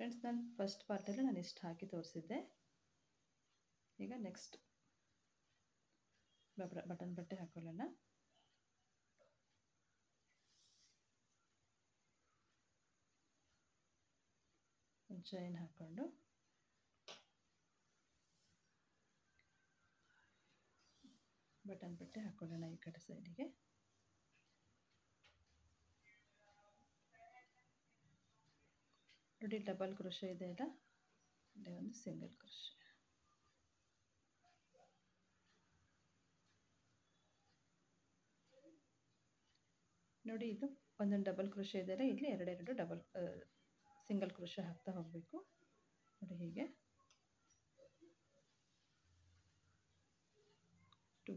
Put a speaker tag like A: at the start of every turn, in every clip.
A: friends ನಾನು first ಪಾರ್ಟಲ್ಲಿ ನಾನು ಇಷ್ಟು ಹಾಕಿ ತೋರಿಸಿದ್ದೆ ಈಗ ನೆಕ್ಸ್ಟ್ ಬಟನ್ ಬಟ್ಟೆ ಹಾಕೊಳ್ಳೋಣ ಒಂದು ಚೈನ್ ಹಾಕ್ಕೊಂಡು ಬಟನ್ ಬಟ್ಟೆ ಹಾಕೊಳ್ಳೋಣ ಈ ಕಡೆ ಸೈಡಿಗೆ ನೋಡಿ ಡಬಲ್ ಕ್ರೋಶೆ ಇದೆ ಅಲ್ಲ ಅಲ್ಲೇ ಒಂದು ಸಿಂಗಲ್ ಕ್ರೋಶೆ ನೋಡಿ ಇದು ಒಂದೊಂದು ಡಬಲ್ ಕ್ರೋಶೆ ಇದೆ ಇಲ್ಲಿ ಎರಡೆರಡು ಡಬಲ್ ಸಿಂಗಲ್ ಕ್ರೋಶೆ ಹಾಕ್ತಾ ಹೋಗಬೇಕು ನೋಡಿ ಹೀಗೆ ಟು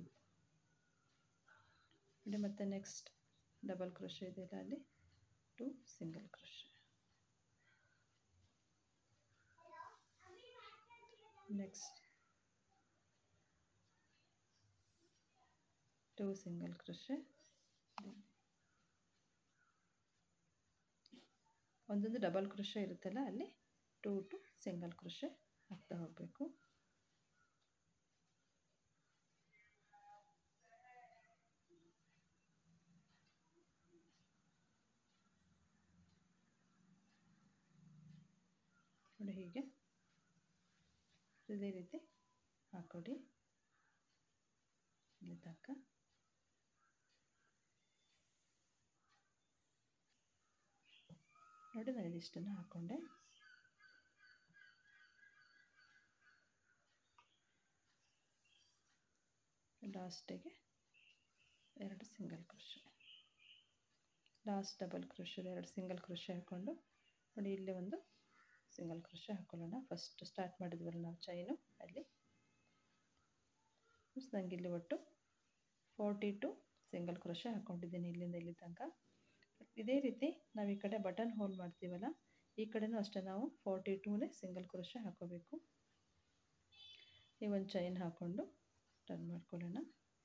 A: ನೋಡಿ ಮತ್ತೆ ನೆಕ್ಸ್ಟ್ ಡಬಲ್ ಕ್ರೋಶೆ ಇದೆಯಲ್ಲ ಅಲ್ಲಿ two single crochet next two single crochet ಒಂದೊಂದು ಡಬಲ್ ಕ್ರೋಶೆ ಇರುತ್ತಲ್ಲ ಅಲ್ಲಿ ಟೂ ಟು ಸಿಂಗಲ್ ಕ್ರೋಶೆ ಹಾಕ್ತಾ ಹೋಗಬೇಕು ನೋಡಿ ಹೀಗೆ ಇದೇ ರೀತಿ ಹಾಕ್ಕೊಡಿ ಇಲ್ಲಿ ತನಕ ನೋಡಿ ನಾನು ಇದಿಷ್ಟನ್ನು ಹಾಕ್ಕೊಂಡೆ ಲಾಸ್ಟಿಗೆ ಎರಡು ಸಿಂಗಲ್ ಕ್ರೋಶೆ ಲಾಸ್ಟ್ ಡಬಲ್ ಕ್ರೋಶದ ಎರಡು ಸಿಂಗಲ್ ಕ್ರೋಶೆ ಹಾಕ್ಕೊಂಡು ನೋಡಿ ಇಲ್ಲಿ ಒಂದು ಸಿಂಗಲ್ ಕ್ರೋಶೆ ಹಾಕ್ಕೊಳ್ಳೋಣ ಫಸ್ಟ್ ಸ್ಟಾರ್ಟ್ ಮಾಡಿದ್ವಲ್ಲ ನಾವು ಚೈನು ಅಲ್ಲಿ ನಂಗೆ ಇಲ್ಲಿ ಒಟ್ಟು ಫೋರ್ಟಿ ಟು ಸಿಂಗಲ್ ಕ್ರೋಶೆ ಹಾಕ್ಕೊಂಡಿದ್ದೀನಿ ಇಲ್ಲಿಂದ ಇಲ್ಲಿ ತನಕ ಇದೇ ರೀತಿ ನಾವು ಈ ಕಡೆ ಬಟನ್ ಹೋಲ್ ಮಾಡ್ತೀವಲ್ಲ ಈ ಕಡೆನೂ ಅಷ್ಟೇ ನಾವು ಫೋರ್ಟಿ ಟೂನೇ ಸಿಂಗಲ್ ಕ್ರೋಶೆ ಹಾಕೋಬೇಕು ಈ ಒಂದು ಚೈನ್ ಹಾಕ್ಕೊಂಡು ಟರ್ನ್ ಮಾಡ್ಕೊಳ್ಳೋಣ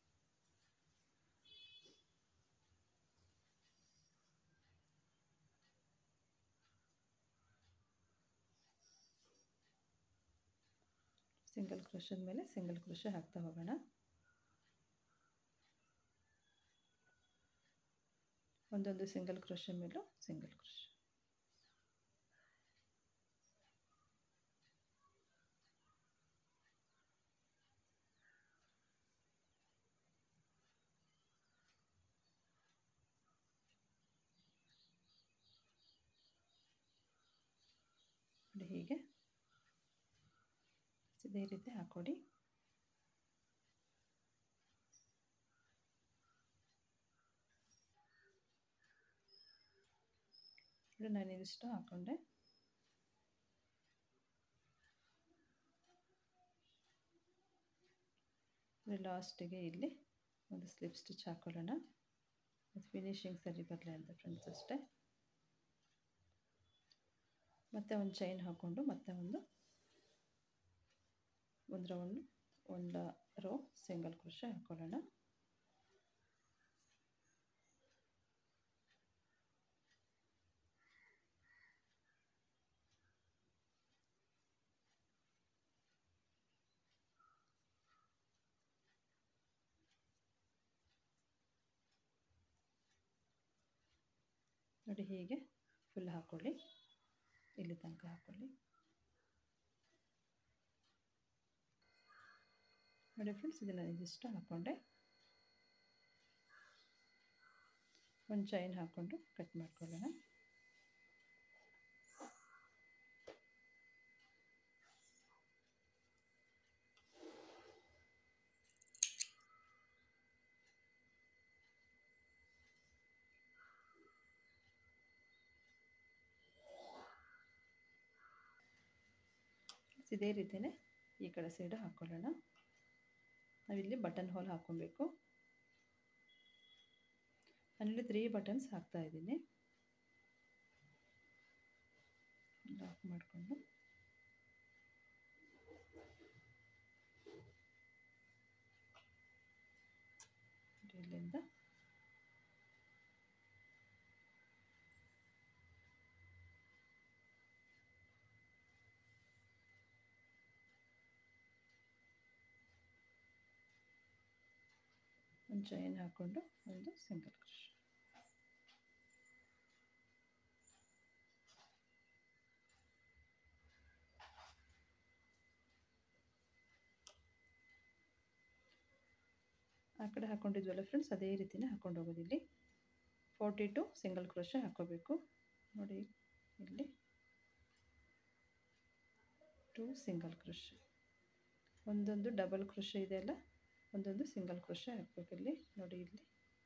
A: ಸಿಂಗಲ್ ಕ್ರೋಶದ ಮೇಲೆ ಸಿಂಗಲ್ ಕ್ರೋಶೆ ಹಾಕ್ತಾ ಹೋಗೋಣ ಒಂದೊಂದು ಸಿಂಗಲ್ ಕ್ರೋಶೆ ಮೇಲೂ ಸಿಂಗಲ್ ಕ್ರೋಶೆ ನೋಡಿ ಹೀಗೆ ಇದೇ ರೀತಿ ಹಾಕ್ಕೊಡಿ ನೋಡಿ ನಾನು ಇದಿಷ್ಟು ಹಾಕ್ಕೊಂಡೆ ಲಾಸ್ಟಿಗೆ ಇಲ್ಲಿ ಒಂದು ಸ್ಲಿಪ್ ಸ್ಟಿಚ್ ಹಾಕ್ಕೊಳ್ಳೋಣ ಅದು ಫಿನಿಶಿಂಗ್ ಸರಿ ಬರಲಿ ಅಂತ ಫ್ರೆಂಡ್ಸ್ ಅಷ್ಟೇ ಮತ್ತೆ ಒಂದು ಚೈನ್ ಹಾಕ್ಕೊಂಡು ಮತ್ತೆ ಒಂದು ಒಂದು ರೌಂಡ್ ಒಂದು ರೋ ಸಿಂಗಲ್ ಕ್ರೋಶೆ ಹಾಕ್ಕೊಳ್ಳೋಣ ನೋಡಿ ಹೀಗೆ ಫುಲ್ ಹಾಕ್ಕೊಳ್ಳಿ ಇಲ್ಲಿ ತನಕ ಹಾಕ್ಕೊಳ್ಳಿ ನೋಡಿ ಫ್ರೆಂಡ್ಸ್ ಇದನ್ನು ಇದಿಷ್ಟು ಹಾಕ್ಕೊಂಡೆ ಒಂದು ಚೈನ್ ಹಾಕ್ಕೊಂಡು ಕಟ್ ಮಾಡ್ಕೊಳ್ಳೋಣ ಇದೇ ರೀತಿಯೇ ಈ ಕಡೆ ಸೈಡು ಹಾಕ್ಕೊಳ್ಳೋಣ ನಾವಿಲ್ಲಿ ಬಟನ್ ಹೋಲ್ ಹಾಕ್ಕೊಬೇಕು ನಾನಿಲ್ಲಿ ತ್ರೀ ಬಟನ್ಸ್ ಹಾಕ್ತಾ ಇದ್ದೀನಿ ಲಾಕ್ ಮಾಡಿಕೊಂಡು ಇಲ್ಲಿಂದ ಒಂದು ಚೈನ್ ಹಾಕ್ಕೊಂಡು ಒಂದು ಸಿಂಗಲ್ ಕ್ರೋಶ್ ಆ ಕಡೆ ಹಾಕ್ಕೊಂಡಿದ್ವಲ್ಲ ಫ್ರೆಂಡ್ಸ್ ಅದೇ ರೀತಿನೇ ಹಾಕ್ಕೊಂಡು ಹೋಗೋದು ಇಲ್ಲಿ ಫೋರ್ಟಿ ಟು ಸಿಂಗಲ್ ಕ್ರೋಶ ಹಾಕ್ಕೋಬೇಕು ನೋಡಿ ಇಲ್ಲಿ ಟು ಸಿಂಗಲ್ ಕ್ರೋಶ ಒಂದೊಂದು ಡಬಲ್ ಕ್ರೋಶ ಇದೆಯಲ್ಲ ಒಂದೊಂದು ಸಿಂಗಲ್ ಕ್ರೋಶ ಹಾಕ್ಬೇಕು ಇಲ್ಲಿ ನೋಡಿ ಇಲ್ಲಿ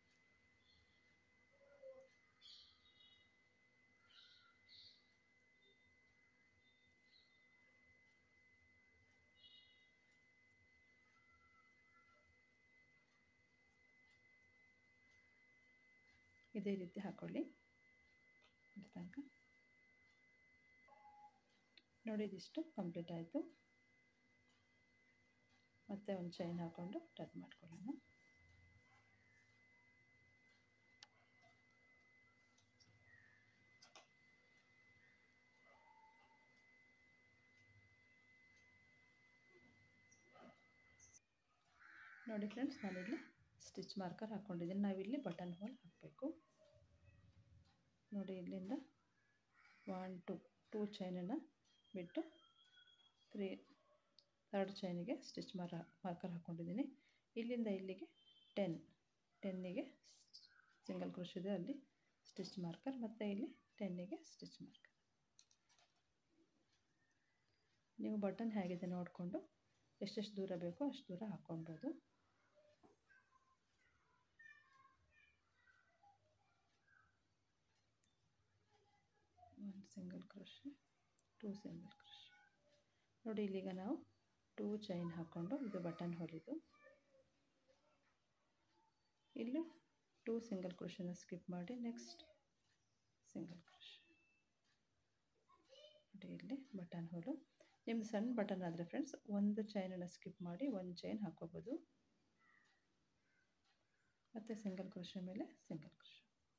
A: ಇದೇ ರೀತಿ ಹಾಕ್ಕೊಳ್ಳಿ ಇಲ್ಲಿ ತನಕ ನೋಡಿ ಇದಿಷ್ಟು ಕಂಪ್ಲೀಟ್ ಆಯಿತು ಮತ್ತೆ ಒಂದು ಚೈನ್ ಹಾಕ್ಕೊಂಡು ಟಚ್ ಮಾಡ್ಕೊಳ್ಳೋಣ ನೋಡಿ ಫ್ರೆಂಡ್ಸ್ ನಾನಿಲ್ಲಿ ಸ್ಟಿಚ್ ಮಾರ್ಕರ್ ಹಾಕ್ಕೊಂಡಿದ್ದೀನಿ ನಾವಿಲ್ಲಿ ಬಟನ್ ಹೋಲ್ ಹಾಕಬೇಕು ನೋಡಿ ಇಲ್ಲಿಂದ ಒನ್ ಟು ಟೂ ಚೈನನ್ನು ಬಿಟ್ಟು ತ್ರೀ ಥರ್ಡ್ ಚೈನಿಗೆ ಸ್ಟಿಚ್ ಮಾರ ಮಾರ್ಕರ್ ಹಾಕ್ಕೊಂಡಿದ್ದೀನಿ ಇಲ್ಲಿಂದ ಇಲ್ಲಿಗೆ ಟೆನ್ ಟೆನ್ನಿಗೆ ಸಿಂಗಲ್ ಕ್ರೋಶ್ ಇದೆ ಅಲ್ಲಿ ಸ್ಟಿಚ್ ಮಾರ್ಕರ್ ಮತ್ತು ಇಲ್ಲಿ ಟೆನ್ನಿಗೆ ಸ್ಟಿಚ್ ಮಾರ್ಕರ್ ನೀವು ಬಟನ್ ಹೇಗಿದೆ ನೋಡಿಕೊಂಡು ಎಷ್ಟೆಷ್ಟು ದೂರ ಬೇಕೋ ಅಷ್ಟು ದೂರ ಹಾಕ್ಕೊಬೋದು one single crochet two single crochet ನೋಡಿ ಇಲ್ಲಿಗ ನಾವು ಟೂ ಚೈನ್ ಹಾಕ್ಕೊಂಡು ಇದು ಬಟನ್ ಹೊಲಿದು ಇಲ್ಲಿ ಟೂ ಸಿಂಗಲ್ ಕ್ರೋಶನ ಸ್ಕಿಪ್ ಮಾಡಿ ನೆಕ್ಸ್ಟ್ ಸಿಂಗಲ್ ಕ್ರೋಶ್ ನೋಡಿ ಇಲ್ಲಿ ಬಟನ್ ಹೋಲು ನಿಮ್ಮದು ಸಣ್ಣ ಬಟನ್ ಆದರೆ ಫ್ರೆಂಡ್ಸ್ ಒಂದು ಚೈನನ್ನು ಸ್ಕಿಪ್ ಮಾಡಿ ಒಂದು ಚೈನ್ ಹಾಕೋಬೋದು ಮತ್ತು ಸಿಂಗಲ್ ಕ್ರೋಶ ಮೇಲೆ ಸಿಂಗಲ್ ಕ್ರೋಶ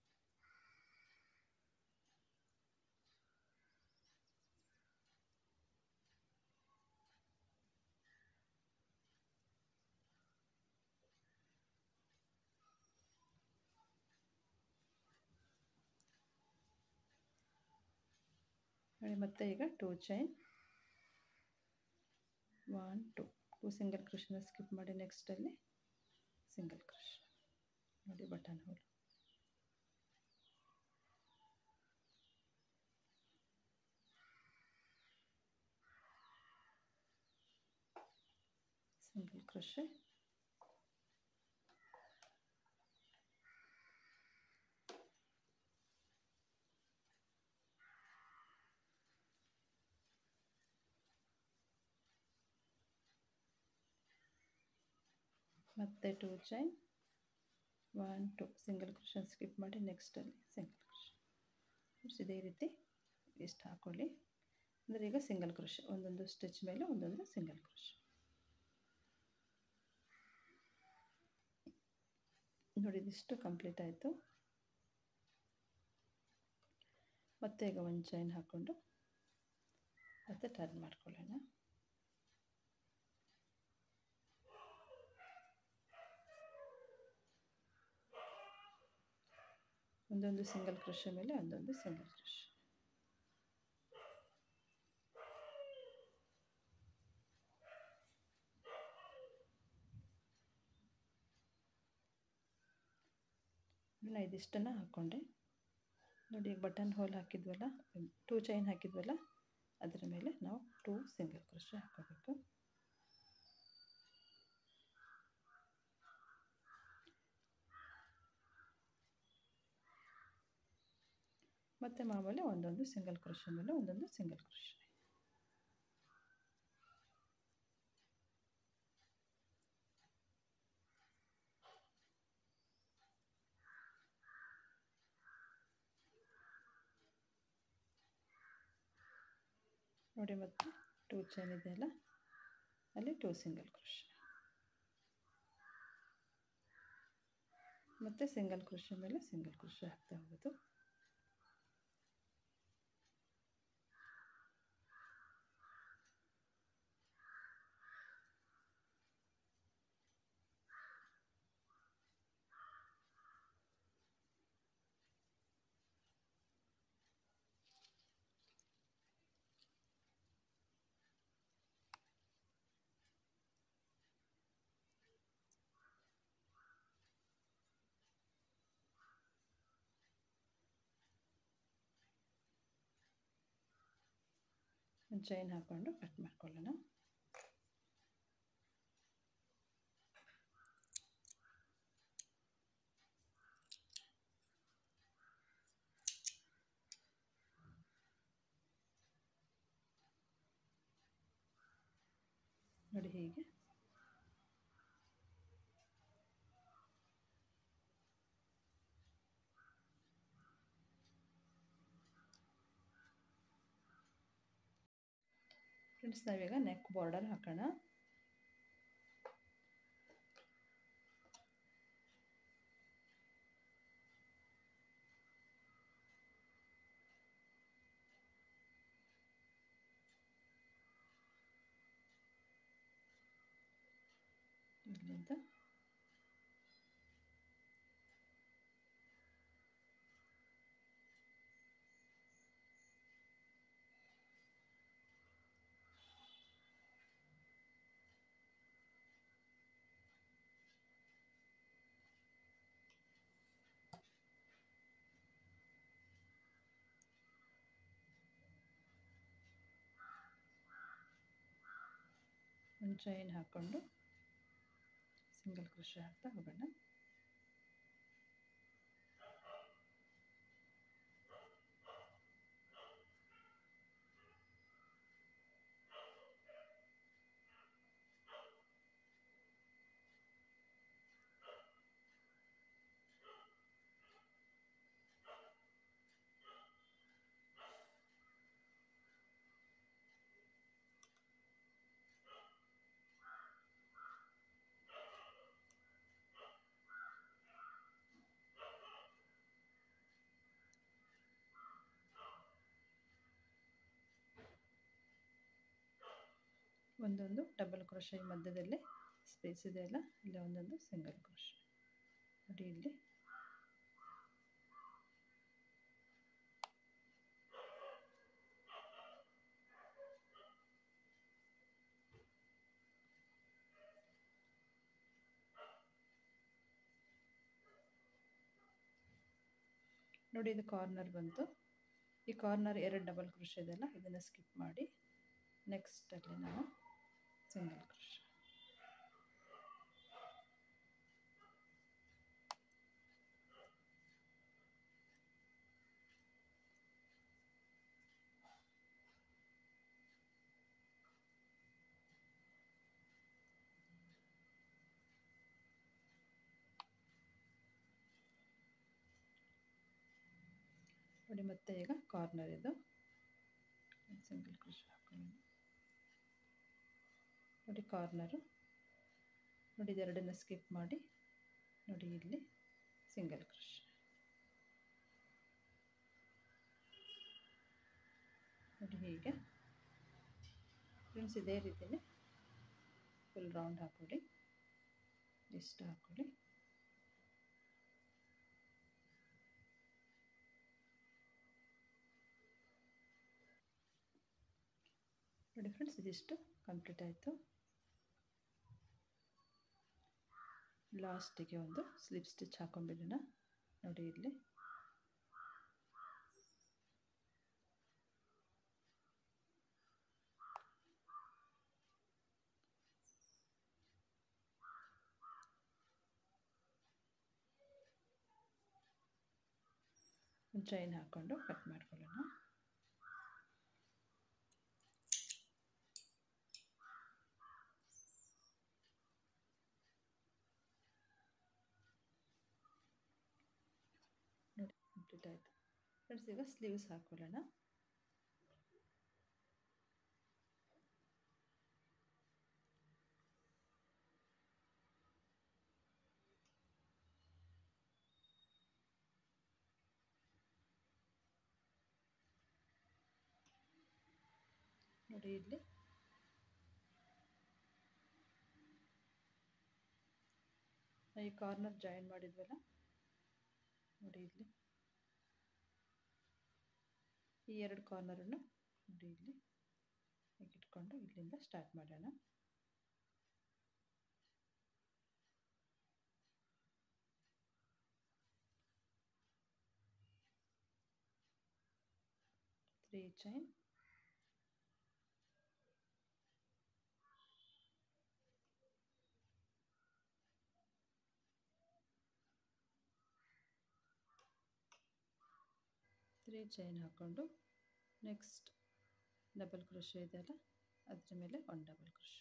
A: ನೋಡಿ ಮತ್ತೆ ಈಗ two chain one two two single ಕ್ರೋಶನ ಸ್ಕಿಪ್ ಮಾಡಿ ನೆಕ್ಸ್ಟಲ್ಲಿ ಸಿಂಗಲ್ ಕ್ರೋಶ್ ನೋಡಿ ಬಟನ್ ಹೋಲ್ ಸಿಂಗಲ್ ಕ್ರೋಶೆ ಮತ್ತೆ two chain one two single ಕ್ರೋಶನ್ ಸ್ಕಿಪ್ ಮಾಡಿ ನೆಕ್ಸ್ಟಲ್ಲಿ ಸಿಂಗಲ್ ಕ್ರೋಶ್ ಇದೇ ರೀತಿ ಇಷ್ಟು ಹಾಕ್ಕೊಳ್ಳಿ ಅಂದರೆ ಈಗ ಸಿಂಗಲ್ ಕ್ರೋಶ್ ಒಂದೊಂದು ಸ್ಟಿಚ್ ಮೇಲೆ ಒಂದೊಂದು ಸಿಂಗಲ್ ಕ್ರೋಶ್ ನೋಡಿ ಇದಿಷ್ಟು ಕಂಪ್ಲೀಟ್ ಆಯಿತು ಮತ್ತೆ ಈಗ ಒಂದು ಚೈನ್ ಹಾಕ್ಕೊಂಡು ಮತ್ತೆ ಟರ್ನ್ ಮಾಡ್ಕೊಳ್ಳೋಣ ಒಂದೊಂದು ಸಿಂಗಲ್ ಕ್ರೋಶ ಮೇಲೆ ಒಂದೊಂದು ಸಿಂಗಲ್ ಕ್ರೋಶ ನಾನು ಇದಿಷ್ಟನ್ನು ಹಾಕ್ಕೊಂಡೆ ನೋಡಿ ಬಟನ್ ಹೋಲ್ ಹಾಕಿದ್ವಲ್ಲ ಟೂ ಚೈನ್ ಹಾಕಿದ್ವಲ್ಲ ಅದರ ಮೇಲೆ ನಾವು ಟೂ ಸಿಂಗಲ್ ಕ್ರೋಶ ಹಾಕೋಬೇಕು ಮತ್ತು ಮಾಮೂಲಿ ಒಂದೊಂದು ಸಿಂಗಲ್ ಕ್ರೋಶ ಮೇಲೆ ಒಂದೊಂದು ಸಿಂಗಲ್ ಕ್ರೋಶ ನೋಡಿ ಮತ್ತೆ ಟೂ ಚೈನ್ ಇದೆಯಲ್ಲ ಅಲ್ಲಿ ಟೂ ಸಿಂಗಲ್ ಕ್ರೋಶ ಮತ್ತು ಸಿಂಗಲ್ ಕ್ರೋಶ ಮೇಲೆ ಸಿಂಗಲ್ ಕ್ರೋಶ ಹಾಕ್ತಾ ಹೋಗೋದು ಒಂದು ಚೈನ್ ಹಾಕ್ಕೊಂಡು ಕಟ್ ಮಾಡ್ಕೊಳ್ಳೋಣ ನೋಡಿ ಹೀಗೆ ಫ್ರೆಂಡ್ಸ್ ನಾವೀಗ ನೆಕ್ ಬಾರ್ಡರ್ ಹಾಕೋಣ ಇಲ್ಲಿಂದ ಒಂದು ಚೈನ್ ಹಾಕ್ಕೊಂಡು ಸಿಂಗಲ್ ಕ್ರೋಶೆ ಹಾಕ್ತಾ ಹೋಗೋಣ ಒಂದೊಂದು ಡಬಲ್ ಕ್ರೋಶೆ ಮಧ್ಯದಲ್ಲಿ ಸ್ಪೇಸ್ ಇದೆ ಅಲ್ಲ ಇಲ್ಲಿ ಒಂದೊಂದು ಸಿಂಗಲ್ ಕ್ರೋಶೆ ನೋಡಿ ಇಲ್ಲಿ ನೋಡಿ ಇದು ಕಾರ್ನರ್ ಬಂತು ಈ ಕಾರ್ನರ್ ಎರಡು ಡಬಲ್ ಕ್ರೋಶೆ ಇದೆಯಲ್ಲ ಇದನ್ನು ಸ್ಕಿಪ್ ಮಾಡಿ ನೆಕ್ಸ್ಟಲ್ಲಿ ನಾವು ಸಿಂಗಲ್ ಕ್ರೋಶೆ ನೋಡಿ ಮತ್ತೆ ಈಗ ಕಾರ್ನರ್ ಇದು ಸಿಂಗಲ್ ಕ್ರೋಶೆ ಹಾಕೊಳ್ಳೋಣ ನೋಡಿ ಕಾರ್ನರು ನೋಡಿ ಇದೆರಡನ್ನ ಸ್ಕಿಪ್ ಮಾಡಿ ನೋಡಿ ಇಲ್ಲಿ ಸಿಂಗಲ್ ಕ್ರೋಶೆ ನೋಡಿ ಹೀಗೆ ಫ್ರೆಂಡ್ಸ್ ಇದೇ ರೀತಿಯೇ ಫುಲ್ ರೌಂಡ್ ಹಾಕೊಳ್ಳಿ ಇಷ್ಟು ಹಾಕೊಳ್ಳಿ ನೋಡಿ ಫ್ರೆಂಡ್ಸ್ ಇದಿಷ್ಟು ಕಂಪ್ಲೀಟ್ ಆಯಿತು ಲಾಸ್ಟಿಗೆ ಒಂದು ಸ್ಲಿಪ್ ಸ್ಟಿಚ್ ಹಾಕೊಂಡ್ಬಿಡೋಣ ನೋಡಿ ಇಲ್ಲಿ ಒಂದು ಚೈನ್ ಹಾಕ್ಕೊಂಡು ಕಟ್ ಮಾಡ್ಕೊಳ್ಳೋಣ ನೋಡಿ ಕಂಪ್ಲೀಟ್ ಆಯಿತು ಫ್ರೆಂಡ್ಸ್ ಈಗ ಸ್ಲೀವ್ಸ್ ಹಾಕ್ಕೊಳ್ಳೋಣ ನೋಡಿ ಇಲ್ಲಿ ಈ ಕಾರ್ನರ್ ಜಾಯಿನ್ ಮಾಡಿದ್ವಲ್ಲ ನೋಡಿ ಇಲ್ಲಿ ಈ ಎರಡು ಕಾರ್ನರನ್ನು ನೋಡಿ ಇಲ್ಲಿ ಹೀಗೆ ಇಟ್ಕೊಂಡು ಇಲ್ಲಿಂದ ಸ್ಟಾರ್ಟ್ ಮಾಡೋಣ ತ್ರೀ ಚೈನ್ ತ್ರೀ ಚೈನ್ ಹಾಕ್ಕೊಂಡು ನೆಕ್ಸ್ಟ್ ಡಬಲ್ ಕ್ರೋಶೆ ಇದೆಯಲ್ಲ ಅದ್ರ ಮೇಲೆ ಒನ್ ಡಬಲ್ ಕ್ರೋಶೆ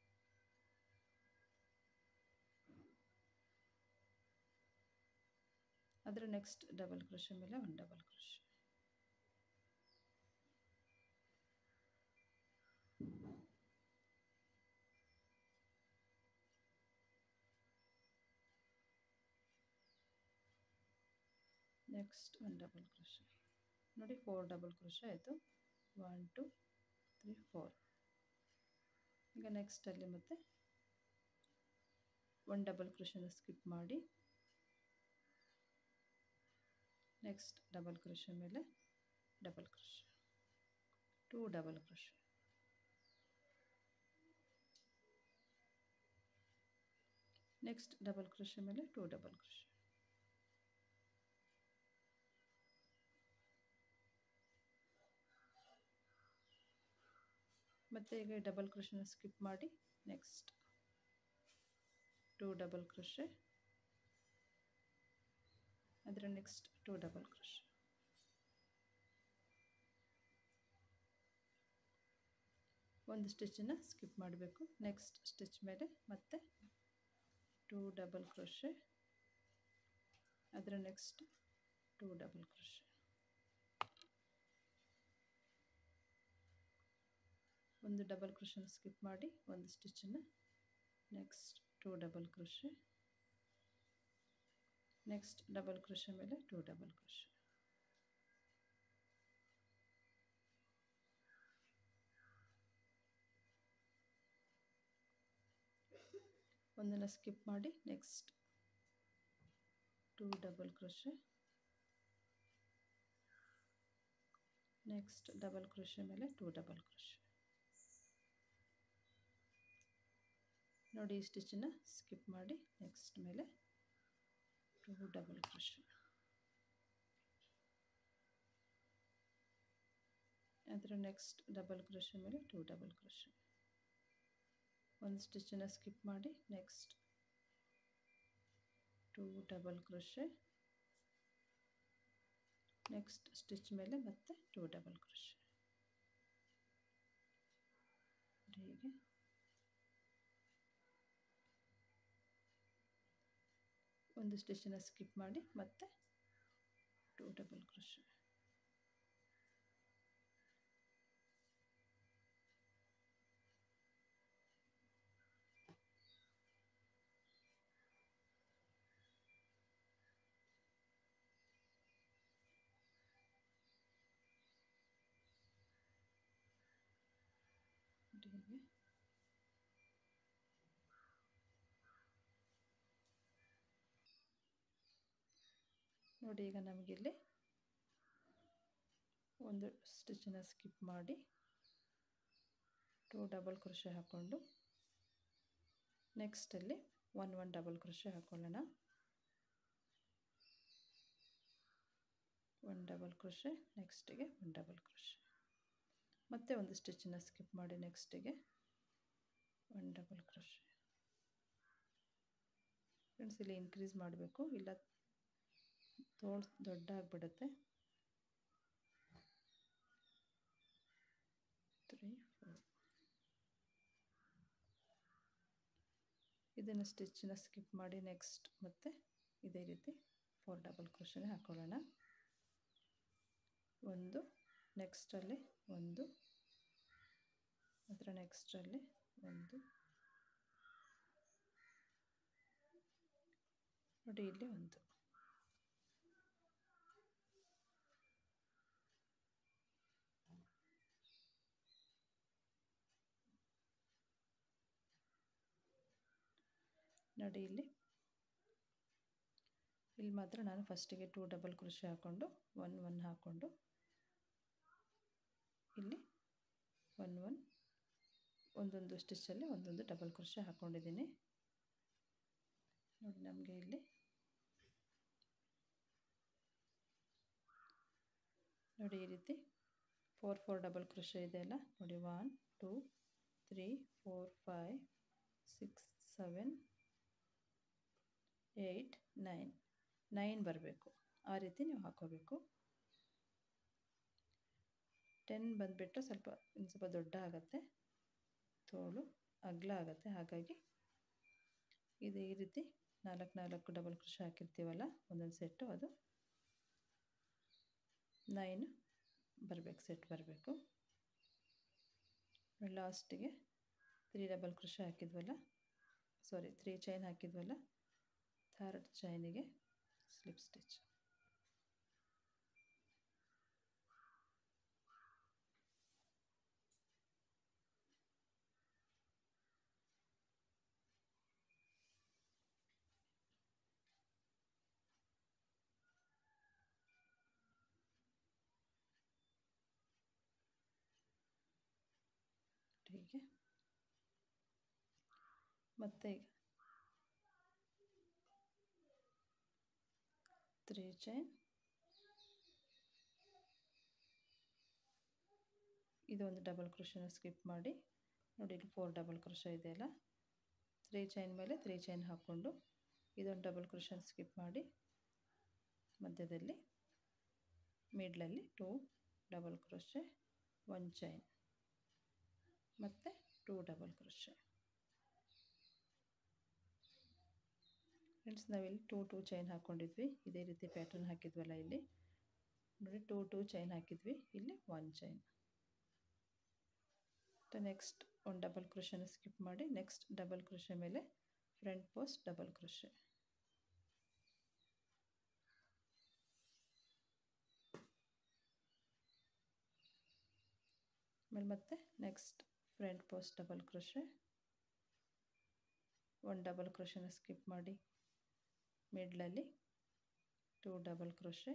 A: ಅದರ ನೆಕ್ಸ್ಟ್ ಡಬಲ್ ಕ್ರೋಶೆ ಮೇಲೆ one double crochet next one double crochet ನೋಡಿ ಫೋರ್ ಡಬಲ್ ಕ್ರೋಶೆ ಆಯಿತು ಒನ್ ಟು ತ್ರೀ ಫೋರ್ ಈಗ ನೆಕ್ಸ್ಟಲ್ಲಿ ಮತ್ತೆ ಒನ್ ಡಬಲ್ ಕ್ರೋಶನ ಸ್ಕಿಪ್ ಮಾಡಿ ನೆಕ್ಸ್ಟ್ ಡಬಲ್ ಕ್ರೋಶೆ ಮೇಲೆ double crochet two double crochet next double crochet ಮೇಲೆ ಟೂ ಡಬಲ್ ಕ್ರೋಶೆ ಮತ್ತು ಈಗ ಡಬಲ್ ಕ್ರೋಶನ ಸ್ಕಿಪ್ ಮಾಡಿ ನೆಕ್ಸ್ಟ್ ಟೂ ಡಬಲ್ ಕ್ರೋಶೆ ಅದರ ನೆಕ್ಸ್ಟ್ ಟೂ ಡಬಲ್ ಕ್ರೋಶೆ ಒಂದು ಸ್ಟಿಚ್ಚನ್ನು ಸ್ಕಿಪ್ ಮಾಡಬೇಕು ನೆಕ್ಸ್ಟ್ ಸ್ಟಿಚ್ ಮೇಲೆ ಮತ್ತೆ ಟೂ ಡಬಲ್ ಕ್ರೋಶೆ ಅದರ ನೆಕ್ಸ್ಟ್ ಟೂ ಡಬಲ್ ಕ್ರೋಶೆ ಒಂದು ಡಬಲ್ ಕ್ರೋಶನ ಸ್ಕಿಪ್ ಮಾಡಿ ಒಂದು ಸ್ಟಿಚ್ಚನ್ನು next two double crochet next double crochet ಮೇಲೆ ಟೂ ಡಬಲ್ ಕ್ರೋಶೆ ಒಂದನ್ನು ಸ್ಕಿಪ್ ಮಾಡಿ next two double crochet next double crochet ಮೇಲೆ ಟೂ ಡಬಲ್ ಕ್ರೋಶೆ ನೋಡಿ ಈ ಸ್ಟಿಚ್ಚನ್ನು ಸ್ಕಿಪ್ ಮಾಡಿ ನೆಕ್ಸ್ಟ್ ಮೇಲೆ ಟೂ ಡಬಲ್ ಕ್ರೋಶೆ ಅದರ ನೆಕ್ಸ್ಟ್ ಡಬಲ್ ಕ್ರೋಶೆ ಮೇಲೆ ಟೂ ಡಬಲ್ ಕ್ರೋಶೆ ಒಂದು ಸ್ಟಿಚ್ಚನ್ನು ಸ್ಕಿಪ್ ಮಾಡಿ next two double crochet next stitch ಮೇಲೆ ಮತ್ತೆ ಟೂ ಡಬಲ್ ಕ್ರೋಶೆ ಹೀಗೆ ಒಂದು ಸ್ಟಿಚ್ಚನ್ನು ಸ್ಕಿಪ್ ಮಾಡಿ ಮತ್ತೆ ಟೂ ಡಬಲ್ ಕ್ರೋಶೆ ಹೀಗೆ ನೋಡಿ ಈಗ ನಮಗಿಲ್ಲಿ ಒಂದು ಸ್ಟಿಚ್ಚನ್ನು ಸ್ಕಿಪ್ ಮಾಡಿ ಟೂ ಡಬಲ್ ಕ್ರೋಶೆ ಹಾಕ್ಕೊಂಡು ನೆಕ್ಸ್ಟಲ್ಲಿ ಒನ್ ಒನ್ ಡಬಲ್ ಕ್ರೋಶೆ ಹಾಕ್ಕೊಳ್ಳೋಣ ಒನ್ ಡಬಲ್ ಕ್ರೋಶೆ ನೆಕ್ಸ್ಟಿಗೆ ಒನ್ ಡಬಲ್ ಕ್ರೋಶೆ ಮತ್ತೆ ಒಂದು ಸ್ಟಿಚ್ಚನ್ನು ಸ್ಕಿಪ್ ಮಾಡಿ ನೆಕ್ಸ್ಟಿಗೆ ಒನ್ ಡಬಲ್ ಕ್ರೋಶೆ ಫ್ರೆಂಡ್ಸ್ ಇಲ್ಲಿ ಇನ್ಕ್ರೀಸ್ ಮಾಡಬೇಕು ಇಲ್ಲ ತೋಳ್ ದೊಡ್ಡ ಆಗಿಬಿಡುತ್ತೆ ತ್ರೀ ಫೋರ್ ಇದನ್ನು ಸ್ಟಿಚ್ಚನ್ನ ಸ್ಕಿಪ್ ಮಾಡಿ ನೆಕ್ಸ್ಟ್ ಮತ್ತೆ ಇದೇ ರೀತಿ ಫೋರ್ ಡಬಲ್ ಕ್ರೋಶನೇ ಹಾಕ್ಕೊಳ್ಳೋಣ ಒಂದು ನೆಕ್ಸ್ಟಲ್ಲಿ ಒಂದು ಅದರ ನೆಕ್ಸ್ಟಲ್ಲಿ ಒಂದು ನೋಡಿ ಇಲ್ಲಿ ಒಂದು ನೋಡಿ ಇಲ್ಲಿ ಇಲ್ಲಿ ಮಾತ್ರ ನಾನು ಫಸ್ಟಿಗೆ ಟೂ ಡಬಲ್ ಕ್ರೋಶೆ ಹಾಕ್ಕೊಂಡು ಒನ್ ಒನ್ ಹಾಕ್ಕೊಂಡು ಇಲ್ಲಿ ಒನ್ ಒನ್ ಒಂದೊಂದು ಸ್ಟಿಚ್ಚಲ್ಲಿ ಒಂದೊಂದು ಡಬಲ್ ಕ್ರೋಶೆ ಹಾಕ್ಕೊಂಡಿದ್ದೀನಿ ನೋಡಿ ನಮಗೆ ಇಲ್ಲಿ ನೋಡಿ ಈ ರೀತಿ ಫೋರ್ ಫೋರ್ ಡಬಲ್ ಕ್ರೋಶೆ ಇದೆಯಲ್ಲ ನೋಡಿ one two three four five six seven eight nine nine ಬರಬೇಕು ಆ ರೀತಿ ನೀವು ಹಾಕೋಬೇಕು ಟೆನ್ ಬಂದುಬಿಟ್ಟು ಸ್ವಲ್ಪ ಇನ್ನು ಸ್ವಲ್ಪ ದೊಡ್ಡ ಆಗುತ್ತೆ ತೋಳು ಅಗಲ ಆಗುತ್ತೆ ಹಾಗಾಗಿ ಇದು ಈ ರೀತಿ ನಾಲ್ಕು ನಾಲ್ಕು ಡಬಲ್ ಕ್ರೋಶ ಹಾಕಿರ್ತೀವಲ್ಲ ಒಂದೊಂದು ಸೆಟ್ಟು ಅದು ನೈನ್ ಬರಬೇಕು ಸೆಟ್ ಬರಬೇಕು ಲಾಸ್ಟಿಗೆ ತ್ರೀ ಡಬಲ್ ಕ್ರೋಶ ಹಾಕಿದ್ವಲ್ಲ ಸಾರಿ ತ್ರೀ ಚೈನ್ ಹಾಕಿದ್ವಲ್ಲ ಥರ್ಡ್ ಚೈನಿಗೆ ಸ್ಲಿಪ್ ಸ್ಟಿಚ್ ಹೀಗೆ ಮತ್ತೆ ಈಗ ತ್ರೀ ಚೈನ್ ಇದೊಂದು ಡಬಲ್ ಕ್ರೋಶನ ಸ್ಕಿಪ್ ಮಾಡಿ ನೋಡಿ ಇಲ್ಲಿ ಫೋರ್ ಡಬಲ್ ಕ್ರೋಶ ಇದೆಯಲ್ಲ ತ್ರೀ ಚೈನ್ ಮೇಲೆ ತ್ರೀ ಚೈನ್ ಹಾಕ್ಕೊಂಡು ಇದೊಂದು ಡಬಲ್ ಕ್ರೋಶನ್ ಸ್ಕಿಪ್ ಮಾಡಿ ಮಧ್ಯದಲ್ಲಿ ಮಿಡ್ಲಲ್ಲಿ two double crochet one chain ಮತ್ತು ಟೂ ಡಬಲ್ ಕ್ರೋಶೆ ಫ್ರೆಂಡ್ಸ್ ನಾವಿಲ್ಲಿ ಟೂ ಟೂ ಚೈನ್ ಹಾಕ್ಕೊಂಡಿದ್ವಿ ಇದೇ ರೀತಿ ಪ್ಯಾಟರ್ನ್ ಹಾಕಿದ್ವಲ್ಲ ಇಲ್ಲಿ ನೋಡಿ ಟೂ ಟೂ ಚೈನ್ ಹಾಕಿದ್ವಿ ಇಲ್ಲಿ ಒನ್ ಚೈನ್ ನೆಕ್ಸ್ಟ್ ಒಂದು ಡಬಲ್ ಕ್ರೋಶನ ಸ್ಕಿಪ್ ಮಾಡಿ ನೆಕ್ಸ್ಟ್ ಡಬಲ್ ಕ್ರೋಶೆ ಮೇಲೆ ಫ್ರಂಟ್ ಪೋಸ್ಟ್ ಡಬಲ್ ಕ್ರೋಶೆ ಆಮೇಲೆ ಮತ್ತೆ next front post double crochet ಒಂದು ಡಬಲ್ ಕ್ರೋಶನ ಸ್ಕಿಪ್ ಮಾಡಿ ಮಿಡ್ಲಲ್ಲಿ two double crochet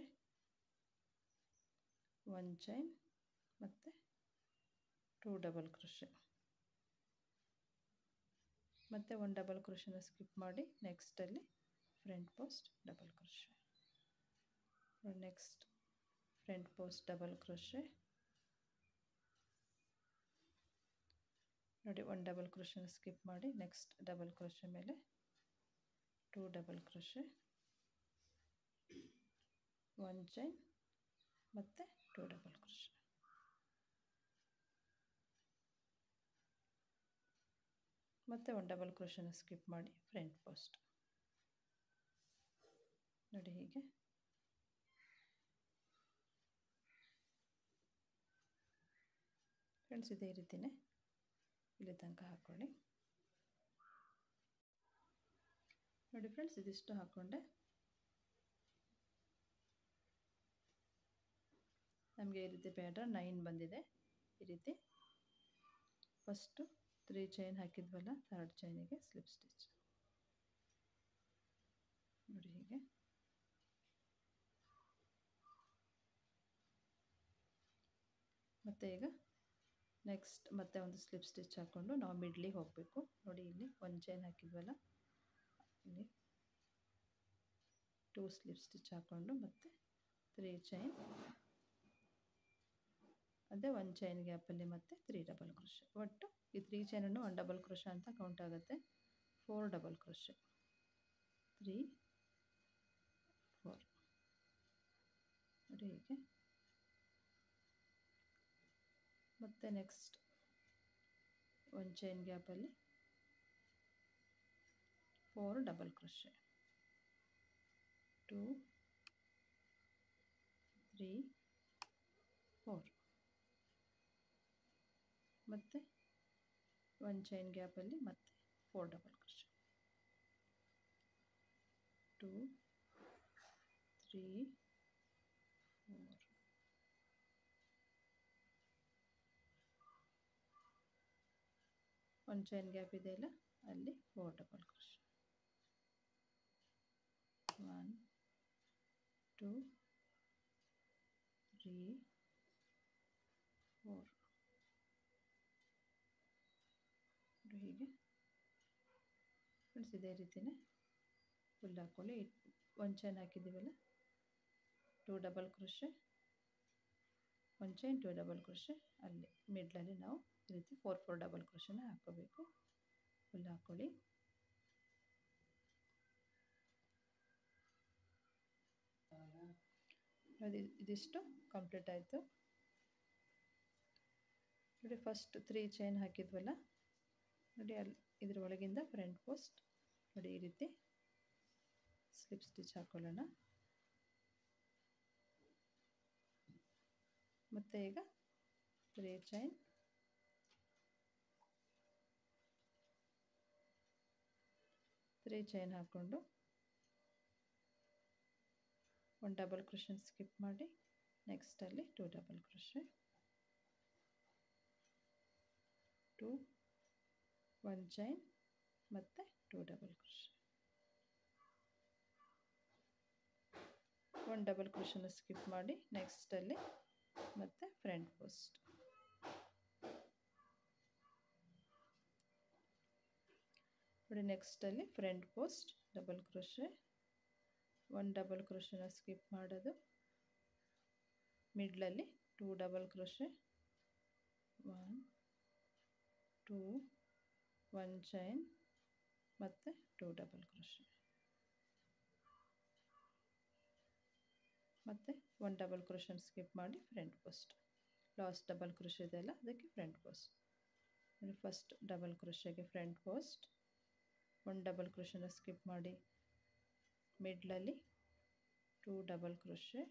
A: one chain ಮತ್ತು ಟೂ ಡಬಲ್ ಕ್ರೋಶೆ ಮತ್ತು ಒಂದು ಡಬಲ್ ಕ್ರೋಶನ ಸ್ಕಿಪ್ ಮಾಡಿ ನೆಕ್ಸ್ಟಲ್ಲಿ front post double crochet next front post double crochet ನೋಡಿ ಒಂದು ಡಬಲ್ ಕ್ರೋಶನ ಸ್ಕಿಪ್ ಮಾಡಿ ನೆಕ್ಸ್ಟ್ ಡಬಲ್ ಕ್ರೋಶೆ ಮೇಲೆ two double crochet one chain ಮತ್ತು ಟೂ ಡಬಲ್ ಕ್ರೋಶೆ ಮತ್ತು ಒಂದು ಡಬಲ್ ಕ್ರೋಶನ ಸ್ಕಿಪ್ ಮಾಡಿ ಫ್ರಂಟ್ ಪೋಸ್ಟ್ ನೋಡಿ ಹೀಗೆ ಫ್ರೆಂಡ್ಸ್ ಇದೇ ರೀತಿಯೇ ಇಲ್ಲಿ ತನಕ ಹಾಕ್ಕೊಳ್ಳಿ ನೋಡಿ ಫ್ರೆಂಡ್ಸ್ ಇದಿಷ್ಟು ಹಾಕ್ಕೊಂಡೆ ನಮಗೆ ಈ ರೀತಿ ಪ್ಯಾಟರ್ನ್ ನೈನ್ ಬಂದಿದೆ ಈ ರೀತಿ ಫಸ್ಟು ತ್ರೀ ಚೈನ್ ಹಾಕಿದ್ವಲ್ಲ ಥರ್ಡ್ ಚೈನಿಗೆ ಸ್ಲಿಪ್ ಸ್ಟಿಚ್ ನೋಡಿ ಹೀಗೆ ಮತ್ತು ಈಗ ನೆಕ್ಸ್ಟ್ ಮತ್ತೆ ಒಂದು ಸ್ಲಿಪ್ ಸ್ಟಿಚ್ ಹಾಕ್ಕೊಂಡು ನಾವು ಮಿಡ್ಲಿಗೆ ಹೋಗಬೇಕು ನೋಡಿ ಇಲ್ಲಿ ಒಂದು ಚೈನ್ ಹಾಕಿದ್ವಲ್ಲ ಇಲ್ಲಿ ಟೂ ಸ್ಲಿಪ್ ಸ್ಟಿಚ್ ಹಾಕ್ಕೊಂಡು ಮತ್ತು ತ್ರೀ ಚೈನ್ ಅದೇ ಒಂದು ಚೈನ್ ಗ್ಯಾಪಲ್ಲಿ ಮತ್ತು ತ್ರೀ ಡಬಲ್ ಕ್ರೋಶೆ ಒಟ್ಟು ಈ ತ್ರೀ ಚೈನನ್ನು ಒನ್ ಡಬಲ್ ಕ್ರೋಶ ಅಂತ ಕೌಂಟ್ ಆಗುತ್ತೆ four double crochet three four ನೋಡಿ ಹೀಗೆ ಮತ್ತು ನೆಕ್ಸ್ಟ್ ಒಂದು ಚೈನ್ ಗ್ಯಾಪಲ್ಲಿ four double crochet two three four ಮತ್ತು ಒಂದು ಚೈನ್ ಗ್ಯಾಪಲ್ಲಿ ಮತ್ತೆ four double crochet two three four ಒಂದು ಚೈನ್ ಗ್ಯಾಪ್ ಇದೆಯಲ್ಲ ಅಲ್ಲಿ four double crochet one two three four ಹೀಗೆ ಫ್ರೆಂಡ್ಸ್ ಇದೇ ರೀತಿಯೇ ಫುಲ್ ಹಾಕ್ಕೊಳ್ಳಿ ಒಂದು ಚೈನ್ ಹಾಕಿದ್ದೀವಲ್ಲ ಟೂ ಡಬಲ್ ಕ್ರೋಶೆ ಒಂದು ಚೈನ್ ಟೂ ಡಬಲ್ ಕ್ರೋಶೆ ಅಲ್ಲಿ ಮಿಡ್ಲಲ್ಲಿ ನಾವು ಈ ರೀತಿ ಫೋರ್ ಫೋರ್ ಡಬಲ್ ಕ್ರೋಶನ ಹಾಕ್ಕೋಬೇಕು ಫುಲ್ ಹಾಕ್ಕೊಳ್ಳಿ ಅದು ಇದಿಷ್ಟು ಕಂಪ್ಲೀಟ್ ಆಯಿತು ನೋಡಿ ಫಸ್ಟ್ ತ್ರೀ ಚೈನ್ ಹಾಕಿದ್ವಲ್ಲ ನೋಡಿ ಅಲ್ಲಿ ಇದ್ರ ಒಳಗಿಂದ ಫ್ರಂಟ್ ಪೋಸ್ಟ್ ನೋಡಿ ಈ ರೀತಿ ಸ್ಲಿಪ್ ಸ್ಟಿಚ್ ಹಾಕೊಳ್ಳೋಣ ಮತ್ತು ಈಗ ತ್ರೀ ಚೈನ್ ತ್ರೀ ಚೈನ್ ಹಾಕ್ಕೊಂಡು ಒಂದು ಡಬಲ್ ಕ್ರೋಶನ್ ಸ್ಕಿಪ್ ಮಾಡಿ ನೆಕ್ಸ್ಟಲ್ಲಿ two double crochet two one chain ಮತ್ತು ಟೂ ಡಬಲ್ ಕ್ರೋಶೆ ಒಂದು ಡಬಲ್ ಕ್ರೋಶನ ಸ್ಕಿಪ್ ಮಾಡಿ ನೆಕ್ಸ್ಟಲ್ಲಿ ಮತ್ತು ಫ್ರಂಟ್ ಪೋಸ್ಟ್ ನೋಡಿ ನೆಕ್ಸ್ಟಲ್ಲಿ front post double crochet one double ಕ್ರೋಶನ ಸ್ಕಿಪ್ ಮಾಡೋದು ಮಿಡ್ಲಲ್ಲಿ two double crochet one two one chain ಮತ್ತು ಟೂ ಡಬಲ್ ಕ್ರೋಶೆ ಮತ್ತು ಒನ್ ಡಬಲ್ ಕ್ರೋಶನ್ ಸ್ಕಿಪ್ ಮಾಡಿ front post last double crochet ಇದೆಯಲ್ಲ ಅದಕ್ಕೆ ಫ್ರಂಟ್ ಪೋಸ್ಟ್ ಫಸ್ಟ್ ಡಬಲ್ ಕ್ರೋಶೆಗೆ ಫ್ರಂಟ್ ಪೋಸ್ಟ್ ಒನ್ ಡಬಲ್ ಕ್ರೋಶನ ಸ್ಕಿಪ್ ಮಾಡಿ ಮಿಡ್ಲಲ್ಲಿ two double crochet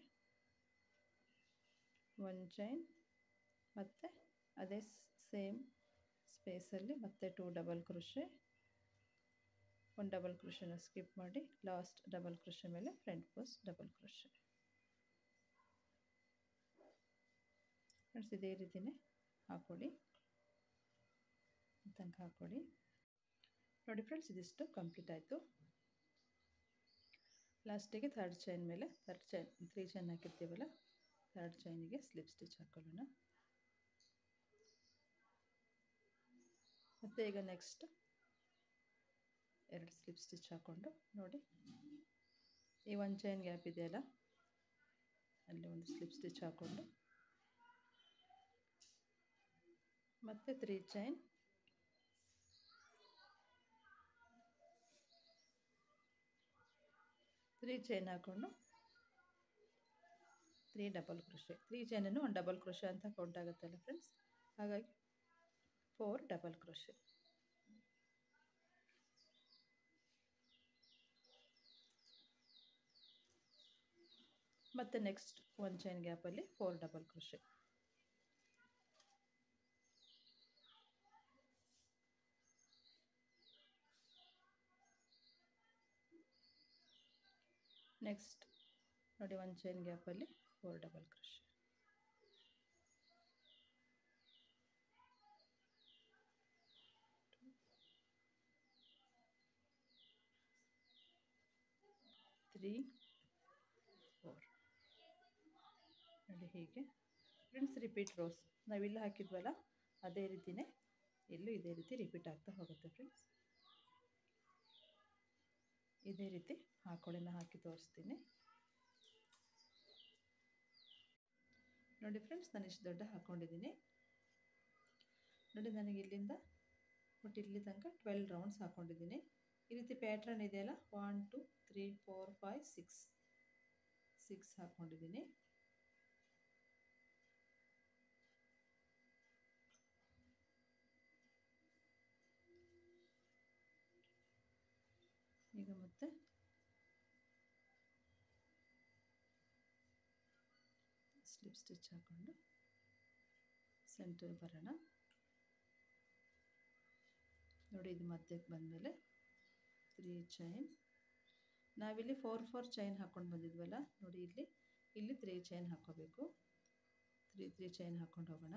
A: one chain ಮತ್ತು ಅದೇ ಸೇಮ್ ಸ್ಪೇಸಲ್ಲಿ ಮತ್ತೆ two double crochet one double ಕ್ರೋಶನ ಸ್ಕಿಪ್ ಮಾಡಿ ಲಾಸ್ಟ್ ಡಬಲ್ ಕ್ರೋಶೆ ಮೇಲೆ front post double crochet friends ಇದೇ ರೀತಿಯೇ ಹಾಕ್ಕೊಡಿ ತನಕ ಹಾಕ್ಕೊಡಿ ನೋಡಿ ಫ್ರೆಂಡ್ಸ್ ಇದಿಷ್ಟು ಕಂಪ್ಲೀಟ್ ಆಯಿತು ಲಾಸ್ಟಿಗೆ ಥರ್ಡ್ ಚೈನ್ ಮೇಲೆ ಥರ್ಡ್ ಚೈನ್ ತ್ರೀ ಚೈನ್ ಹಾಕಿರ್ತೀವಲ್ಲ ಥರ್ಡ್ ಚೈನಿಗೆ ಸ್ಲಿಪ್ ಸ್ಟಿಚ್ ಹಾಕೊಳ್ಳೋಣ ಮತ್ತು ಈಗ ನೆಕ್ಸ್ಟ್ ಎರಡು ಸ್ಲಿಪ್ ಸ್ಟಿಚ್ ಹಾಕ್ಕೊಂಡು ನೋಡಿ ಈ ಒಂದು ಚೈನ್ ಗ್ಯಾಪ್ ಇದೆಯಲ್ಲ ಅಲ್ಲಿ ಒಂದು ಸ್ಲಿಪ್ ಸ್ಟಿಚ್ ಹಾಕ್ಕೊಂಡು ಮತ್ತು ತ್ರೀ ಚೈನ್ ತ್ರೀ ಚೈನ್ ಹಾಕ್ಕೊಂಡು ತ್ರೀ ಡಬಲ್ ಕ್ರೋಶೆ ತ್ರೀ ಚೈನನ್ನು ಒಂದು ಡಬಲ್ ಕ್ರೋಶೆ ಅಂತ ಕೌಂಟ್ ಆಗುತ್ತಲ್ಲ ಫ್ರೆಂಡ್ಸ್ ಹಾಗಾಗಿ ಫೋರ್ ಡಬಲ್ ಕ್ರೋಶೆ ಮತ್ತು ನೆಕ್ಸ್ಟ್ ಒಂದು ಚೈನ್ ಗ್ಯಾಪಲ್ಲಿ ಫೋರ್ ಡಬಲ್ ಕ್ರೋಶೆ ನೆಕ್ಸ್ಟ್ ನೋಡಿ ಒಂದು ಚೈನ್ ಗ್ಯಾಪಲ್ಲಿ four double crochet three four ನೋಡಿ ಹೀಗೆ ಫ್ರೆಂಡ್ಸ್ ರಿಪೀಟ್ ರೋಸ್ ನಾವಿಲ್ಲಿ ಹಾಕಿದ್ವಲ್ಲ ಅದೇ ರೀತಿಯೇ ಇಲ್ಲೂ ಇದೇ ರೀತಿ ರಿಪೀಟ್ ಆಗ್ತಾ ಹೋಗುತ್ತೆ ಫ್ರೆಂಡ್ಸ್ ಇದೇ ರೀತಿ ಹಾಕೊಳ್ಳಿನ ಹಾಕಿ ತೋರಿಸ್ತೀನಿ ನೋಡಿ ಫ್ರೆಂಡ್ಸ್ ನಾನು ಇಷ್ಟು ದೊಡ್ಡ ಹಾಕ್ಕೊಂಡಿದ್ದೀನಿ ನೋಡಿ ನನಗೆ ಇಲ್ಲಿಂದ ಒಟ್ಟು ಇಲ್ಲಿ ತನಕ ಟ್ವೆಲ್ ರೌಂಡ್ಸ್ ಹಾಕ್ಕೊಂಡಿದ್ದೀನಿ ಈ ರೀತಿ ಪ್ಯಾಟ್ರನ್ ಇದೆಯಲ್ಲ one two three four five six six ಹಾಕ್ಕೊಂಡಿದ್ದೀನಿ ಈಗ ಮತ್ತೆ ಸ್ಲಿಪ್ ಸ್ಟಿಚ್ ಹಾಕ್ಕೊಂಡು ಸೆಂಟರ್ ಬರೋಣ ನೋಡಿ ಇದು ಮಧ್ಯಕ್ಕೆ ಬಂದಮೇಲೆ ತ್ರೀ ಚೈನ್ ನಾವಿಲ್ಲಿ ಫೋರ್ ಫೋರ್ ಚೈನ್ ಹಾಕ್ಕೊಂಡು ಬಂದಿದ್ವಲ್ಲ ನೋಡಿ ಇಲ್ಲಿ ಇಲ್ಲಿ ತ್ರೀ ಚೈನ್ ಹಾಕ್ಕೋಬೇಕು ತ್ರೀ ತ್ರೀ ಚೈನ್ ಹಾಕ್ಕೊಂಡು ಹೋಗೋಣ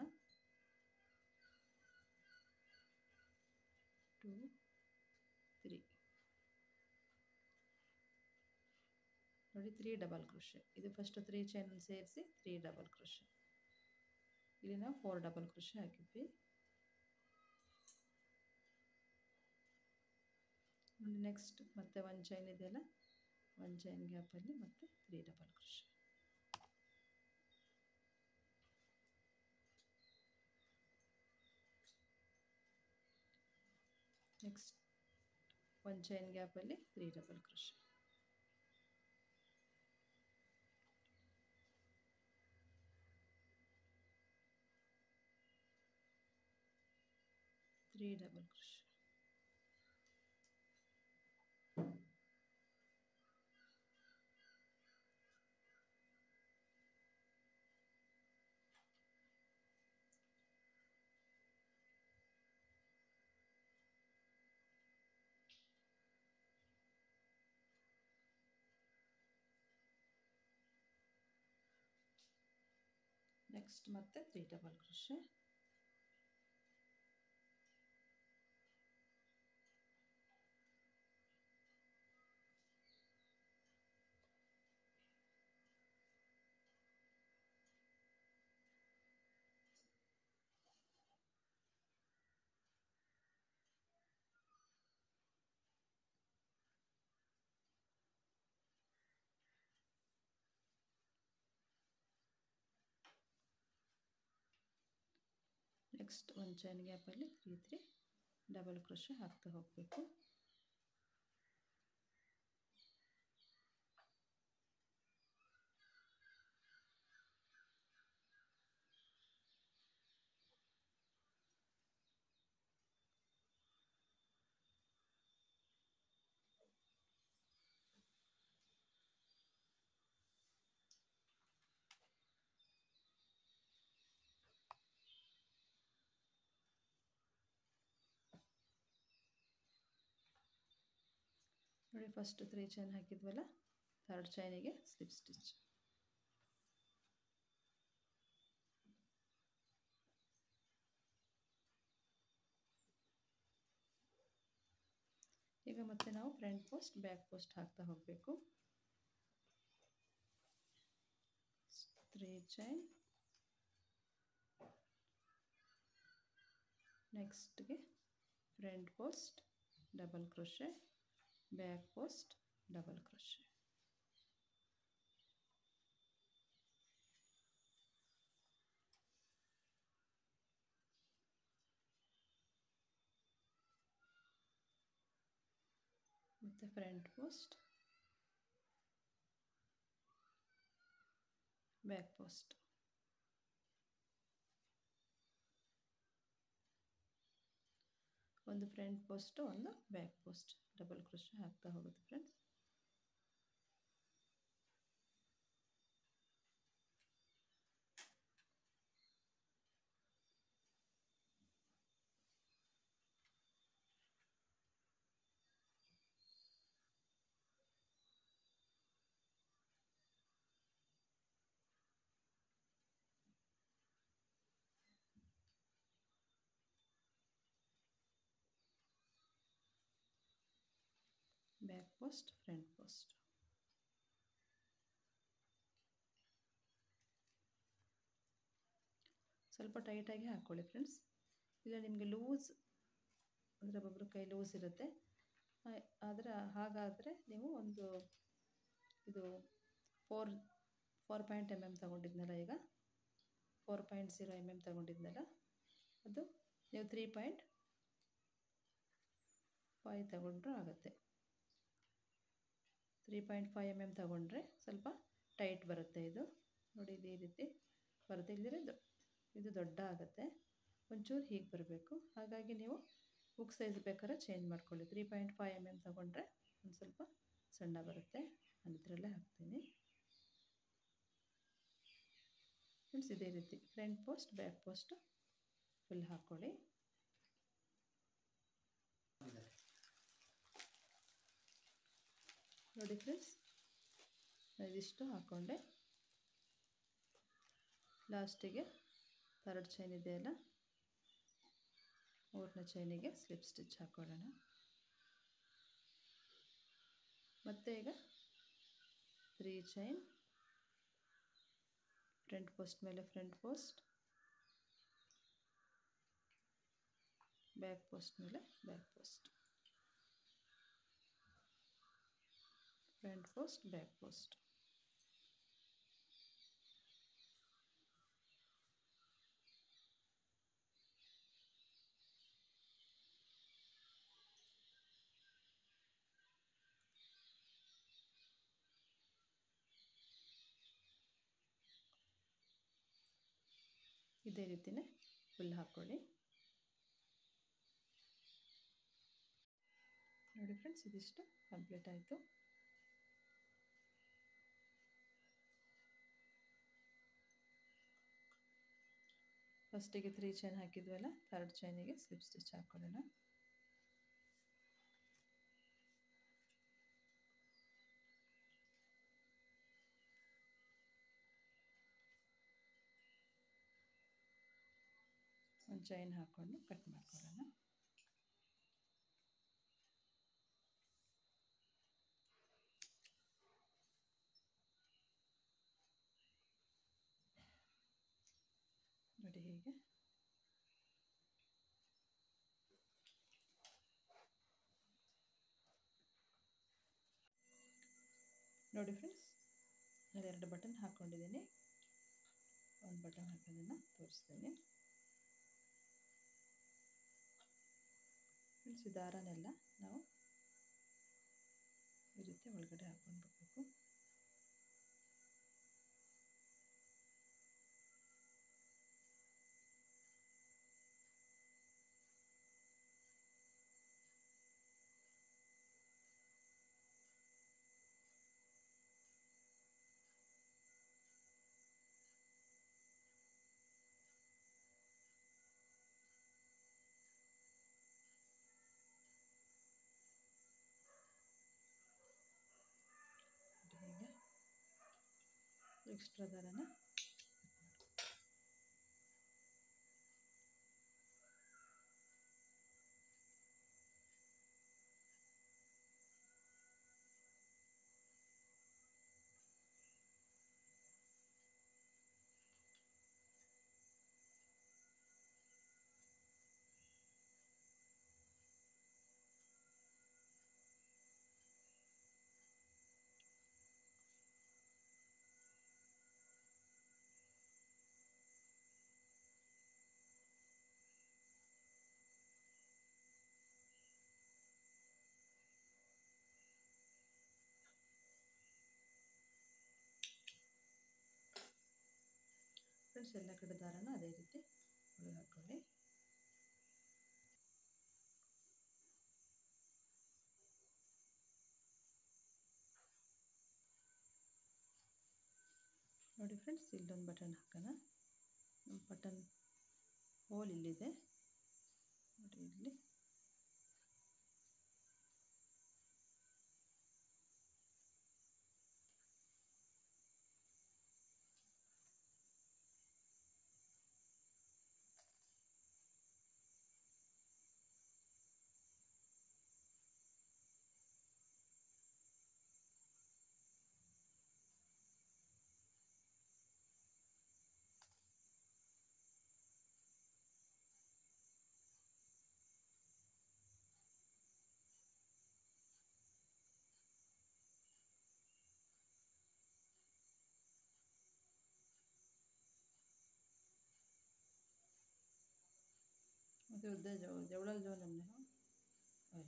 A: ಟೂ ತ್ರೀ ನೋಡಿ ತ್ರೀ ಡಬಲ್ ಕ್ರೋಶೆ ಇದು ಫಸ್ಟ್ ತ್ರೀ ಚೈನ್ ಸೇರಿಸಿ ತ್ರೀ ಡಬಲ್ ಕ್ರೋಶೆ ಇಲ್ಲಿ ನಾವು ಫೋರ್ ಡಬಲ್ ಕ್ರೋಶೆ ಹಾಕಿದ್ವಿ ನೋಡಿ ನೆಕ್ಸ್ಟ್ ಮತ್ತೆ ಒಂದು ಚೈನ್ ಇದೆಯಲ್ಲ ಒಂದು ಚೈನ್ ಗ್ಯಾಪಲ್ಲಿ ಮತ್ತೆ ತ್ರೀ ಡಬಲ್ ಕ್ರೋಶೆ ನೆಕ್ಸ್ಟ್ ಒಂದು ಚೈನ್ ಗ್ಯಾಪಲ್ಲಿ three double crochet three double crochet next ಮತ್ತೆ ತ್ರೀ ಡಬಲ್ ಕ್ರೋಶೆ ನೆಕ್ಸ್ಟ್ ಒಂದು ಚೈನ್ ಗ್ಯಾಪಲ್ಲಿ ತ್ರೀ ತ್ರೀ ಡಬಲ್ ಕ್ರೋಶೆ ಹಾಕ್ತಾ ಹೋಗಬೇಕು ನೋಡಿ ಫಸ್ಟ್ ತ್ರೀ ಚೈನ್ ಹಾಕಿದ್ವಲ್ಲ ಥರ್ಡ್ ಚೈನಿಗೆ ಸ್ಲಿಪ್ ಸ್ಟಿಚ್ ಈಗ ಮತ್ತೆ ನಾವು ಫ್ರಂಟ್ ಪೋಸ್ಟ್ ಬ್ಯಾಕ್ ಪೋಸ್ಟ್ ಹಾಕ್ತಾ ಹೋಗಬೇಕು ತ್ರೀ ಚೈನ್ ನೆಕ್ಸ್ಟ್ಗೆ front post double crochet back post double crochet ಮತ್ತು ಫ್ರಂಟ್ ಪೋಸ್ಟ್ ಬ್ಯಾಕ್ ಪೋಸ್ಟ್ ಒಂದು ಫ್ರಂಟ್ ಪೋಸ್ಟು ಒಂದು ಬ್ಯಾಕ್ ಪೋಸ್ಟ್ ಡಬಲ್ ಕ್ರೋಶೆ ಹಾಕ್ತಾ ಹೋಗುತ್ತೆ friends back post front post ಸ್ವಲ್ಪ ಟೈಟಾಗಿ ಹಾಕ್ಕೊಳ್ಳಿ ಫ್ರೆಂಡ್ಸ್ ಇಲ್ಲ ನಿಮಗೆ ಲೂಸ್ ಅಂದರೆ ಒಬ್ಬೊಬ್ಬರು ಕೈ ಲೂಸ್ ಇರುತ್ತೆ ಆದರೆ ಹಾಗಾದರೆ ನೀವು ಒಂದು ಇದು four four point M M ತಗೊಂಡಿದ್ನಲ್ಲ ಈಗ four point zero M M ತಗೊಂಡಿದ್ನಲ್ಲ ಅದು ನೀವು ತ್ರೀ ಪಾಯಿಂಟ್ ಫೈವ್ ತಗೊಂಡ್ರೂ ಆಗುತ್ತೆ three point five M M ತಗೊಂಡ್ರೆ ಸ್ವಲ್ಪ ಟೈಟ್ ಬರುತ್ತೆ ಇದು ನೋಡಿ ಇದೇ ರೀತಿ ಬರುತ್ತೆ ಇಲ್ಲದಿದ್ರೆ ದೊ ಇದು ದೊಡ್ಡ ಆಗುತ್ತೆ ಒಂಚೂರು ಹೀಗೆ ಬರಬೇಕು ಹಾಗಾಗಿ ನೀವು ಬುಕ್ ಸೈಜ್ ಬೇಕಾದ್ರೆ ಚೇಂಜ್ ಮಾಡ್ಕೊಳ್ಳಿ three point five M M ತಗೊಂಡ್ರೆ ಒಂದು ಸ್ವಲ್ಪ ಸಣ್ಣ ಬರುತ್ತೆ ನಾನು ಇದರಲ್ಲೇ ಹಾಕ್ತೀನಿ ಫ್ರೆಂಡ್ಸ್ ಇದೇ ರೀತಿ front post back post full ಹಾಕ್ಕೊಳ್ಳಿ ನೋಡಿ ಫ್ರೆಂಡ್ಸ್ ಇದಿಷ್ಟು ಹಾಕ್ಕೊಂಡೆ ಲಾಸ್ಟಿಗೆ ಥರ್ಡ್ ಚೈನ್ ಇದೆಯಲ್ಲ ಮೂರನೇ ಚೈನಿಗೆ ಸ್ಲಿಪ್ ಸ್ಟಿಚ್ ಹಾಕ್ಕೊಳ್ಳೋಣ ಮತ್ತೆ ಈಗ ತ್ರೀ ಚೈನ್ ಫ್ರಂಟ್ ಪೋಸ್ಟ್ ಮೇಲೆ ಫ್ರಂಟ್ ಪೋಸ್ಟ್ ಬ್ಯಾಕ್ ಪೋಸ್ಟ್ ಮೇಲೆ back post front post back post ಇದೇ ರೀತಿಯೇ ಫುಲ್ ಹಾಕ್ಕೊಳ್ಳಿ ನೋಡಿ ಫ್ರೆಂಡ್ಸ್ ಇದಿಷ್ಟು ಕಂಪ್ಲೀಟ್ ಆಯಿತು ಫಸ್ಟಿಗೆ ತ್ರೀ ಚೈನ್ ಹಾಕಿದ್ವಲ್ಲ ಥರ್ಡ್ ಚೈನಿಗೆ ಸ್ಲಿಪ್ ಸ್ಟಿಚ್ ಹಾಕ್ಕೊಳ್ಳೋಣ ಒಂದು ಚೈನ್ ಹಾಕ್ಕೊಂಡು ಕಟ್ ಮಾಡ್ಕೊಳ್ಳೋಣ ನೋಡಿ ಹೀಗೆ ನೋಡಿ ಫ್ರೆಂಡ್ಸ್ ನಾನು ಎರಡು ಬಟನ್ ಹಾಕ್ಕೊಂಡಿದ್ದೀನಿ ಒಂದು ಬಟನ್ ಹಾಕೋದನ್ನು ತೋರಿಸ್ತೀನಿ ಫ್ರೆಂಡ್ಸ್ ಈ ದಾರನೆಲ್ಲ ನಾವು ಈ ರೀತಿ ಒಳಗಡೆ ಹಾಕೊಂಡು ಬರಬೇಕು ಹೀಗೆ ಎಕ್ಸ್ಟ್ರಾ ದಾರನ ಫ್ರೆಂಡ್ಸ್ ಎಲ್ಲ ಕಡೆ ದಾರನ ಅದೇ ರೀತಿ ಒಳಗೆ ಹಾಕ್ಕೊಳ್ಳಿ ನೋಡಿ ಫ್ರೆಂಡ್ಸ್ ಇಲ್ಲೊಂದು ಬಟನ್ ಹಾಕೋಣ ಬಟನ್ ಹೋಲ್ ಇಲ್ಲಿದೆ ನೋಡಿ ಇಲ್ಲಿ ಮತ್ತು उधर जो जवड़ल जो हमने हो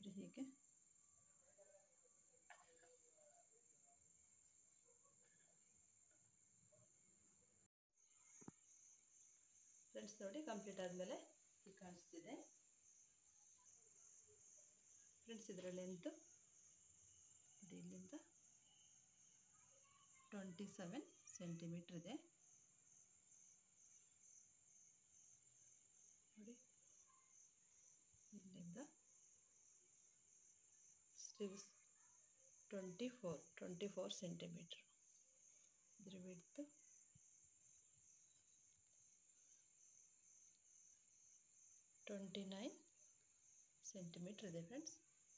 A: ನೋಡಿ ಹೀಗೆ ಫ್ರೆಂಡ್ಸ್ ನೋಡಿ ಕಂಪ್ಲೀಟ್ ಆದಮೇಲೆ ಹೀಗೆ ಕಾಣಿಸ್ತಿದೆ ಫ್ರೆಂಡ್ಸ್ ಇದರ ಲೆಂತು ನೋಡಿ ಇಲ್ಲಿಂದ ಟ್ವೆಂಟಿ ಸೆವೆನ್ ಸೆಂಟಿಮೀಟ್ರ್ ಇದೆ ನೋಡಿ ಇಲ್ಲಿಂದ sleeves twenty four twenty four centimetre ಇದ್ರ ವಿಡ್ತು ಟ್ವೆಂಟಿ ನೈನ್ ಸೆಂಟಿಮೀಟ್ರ್ ಇದೆ ಫ್ರೆಂಡ್ಸ್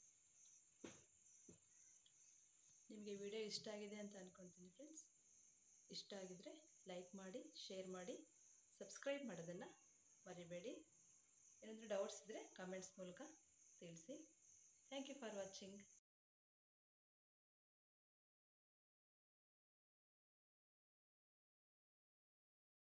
A: ನಿಮಗೆ ವಿಡಿಯೋ ಇಷ್ಟ ಆಗಿದೆ ಅಂತ ಅಂದ್ಕೊಳ್ತೀನಿ ಫ್ರೆಂಡ್ಸ್ ಇಷ್ಟ ಆಗಿದರೆ ಲೈಕ್ ಮಾಡಿ ಶೇರ್ ಮಾಡಿ ಸಬ್ಸ್ಕ್ರೈಬ್ ಮಾಡೋದನ್ನು ಮರಿಬೇಡಿ ಏನಾದರೂ ಡೌಟ್ಸ್ ಇದ್ದರೆ ಕಮೆಂಟ್ಸ್ ಮೂಲಕ ತಿಳಿಸಿ ಥ್ಯಾಂಕ್ ಯು ಫಾರ್ ವಾಚಿಂಗ್